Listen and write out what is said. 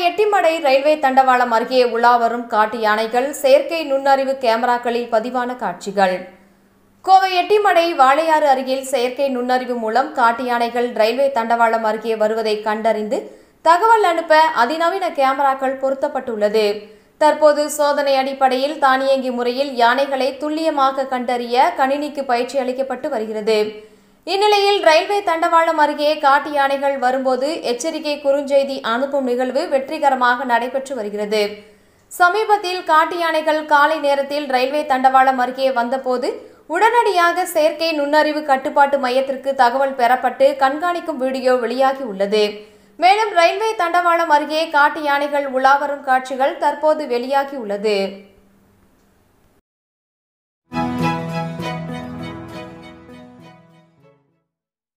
Ettimadai railway தண்டவாளம் அருகே உலா வரும் காட்டு யானைகள் செயற்கை நுண்ணறிவு கேமராக்களில் பதிவான காட்சிகள் கோவை எட்டிமடை வாளையாறு அருகில் செயற்கை நுண்ணறிவு மூலம் காட்டு யானைகள் ரயில்வே தண்டவாளம் அருகே வருவதை கண்டறிந்து தகவல் அனுப்ப அதிநவீன கேமராக்கள் பொருத்தப்பட்டுள்ளது தற்போது சோதனை அடிப்படையில் தானியங்கி முறையில் யானைகளை துல்லியமாக கண்டறிய கணினிக்கு பயிற்சி அளிக்கப்பட்டு வருகிறது இந்நிலையில் ரயில்வே தண்டவாளம் அருகே காட்டு யானைகள் வரும்போது எச்சரிக்கை குறுஞ்செய்தி அனுப்பும் நிகழ்வு வெற்றிகரமாக நடைபெற்று வருகிறது சமீபத்தில் காட்டு யானைகள் காலை நேரத்தில் ரயில்வே தண்டவாளம் அருகே வந்தபோது உடனடியாக செயற்கை நுண்ணறிவு கட்டுப்பாட்டு மையத்திற்கு தகவல் பெறப்பட்டு கண்காணிக்கும் வீடியோ வெளியாகி உள்ளது மேலும் ரயில்வே தண்டவாளம் அருகே காட்டு யானைகள் உலாவரும் காட்சிகள் தற்போது வெளியாகி உள்ளது